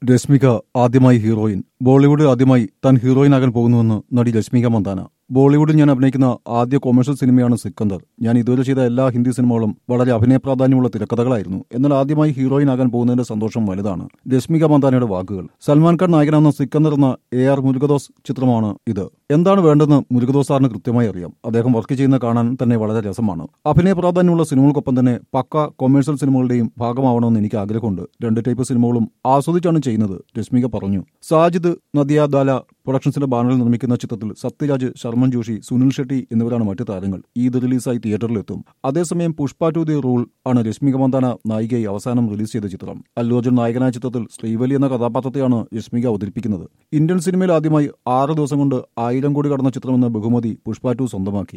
രശ്മിക ആദ്യമായി ഹീറോയിൻ ബോളിവുഡിൽ ആദ്യമായി താൻ ഹീറോയിനാകാൻ പോകുന്നുവെന്ന് നടി രശ്മിക മന്ദാന ബോളിവുഡിൽ ഞാൻ അഭിനയിക്കുന്ന ആദ്യ കൊമേഴ്ഷ്യൽ സിനിമയാണ് സിക്കന്ദർ ഞാൻ ഇതുവരെ ചെയ്ത എല്ലാ ഹിന്ദി സിനിമകളും വളരെ അഭിനയ പ്രാധാന്യമുള്ള തിരക്കഥകളായിരുന്നു എന്നാൽ ആദ്യമായി ഹീറോയിൻ ആകാൻ പോകുന്നതിന്റെ സന്തോഷം വലുതാണ് രശ്മിക മന്ദാനയുടെ വാക്കുകൾ സൽമാൻ ഖാൻ നായകനാകുന്ന സിക്കന്ദർ എന്ന എ ആർ മുരുകദോസ് ചിത്രമാണ് ഇത് എന്താണ് വേണ്ടതെന്ന് മുരുകദോസ് സാറിന് കൃത്യമായി അറിയാം അദ്ദേഹം വർക്ക് ചെയ്യുന്ന കാണാൻ തന്നെ വളരെ രസമാണ് അഭിനയ പ്രാധാന്യമുള്ള സിനിമകൾക്കൊപ്പം തന്നെ പക്ക കൊമേഴ്ഷ്യൽ സിനിമകളുടെയും ഭാഗമാവണമെന്ന് എനിക്ക് ആഗ്രഹമുണ്ട് രണ്ട് ടൈപ്പ് സിനിമകളും ആസ്വദിച്ചാണ് ചെയ്യുന്നത് രശ്മിക പറഞ്ഞു സാജിദ് നദിയാദാല പ്രൊഡക്ഷൻസിന്റെ ബാനറിൽ നിർമ്മിക്കുന്ന ചിത്രത്തിൽ സത്യരാജ് ശർമ്മൻ ജോഷി സുനിൽ ഷെട്ടി എന്നിവരാണ് മറ്റു താരങ്ങൾ ഈദ് റിലീസായി തിയേറ്ററിലെത്തും അതേസമയം പുഷ്പ ടു ദി റൂൾ ആണ് രശ്മിക മന്ദാന നായികയായി അവസാനം റിലീസ് ചെയ്ത ചിത്രം അല്ലു അർജുൻ നായകനായ ചിത്രത്തിൽ ശ്രീവലി എന്ന കഥാപാത്രത്തെയാണ് രശ്മിക അവതരിപ്പിക്കുന്നത് ഇന്ത്യൻ സിനിമയിൽ ആദ്യമായി ആറ് ദിവസം കൊണ്ട് ആയിരം കോടി കടന്ന ചിത്രമെന്ന ബഹുമതി പുഷ്പ ടു സ്വന്തമാക്കി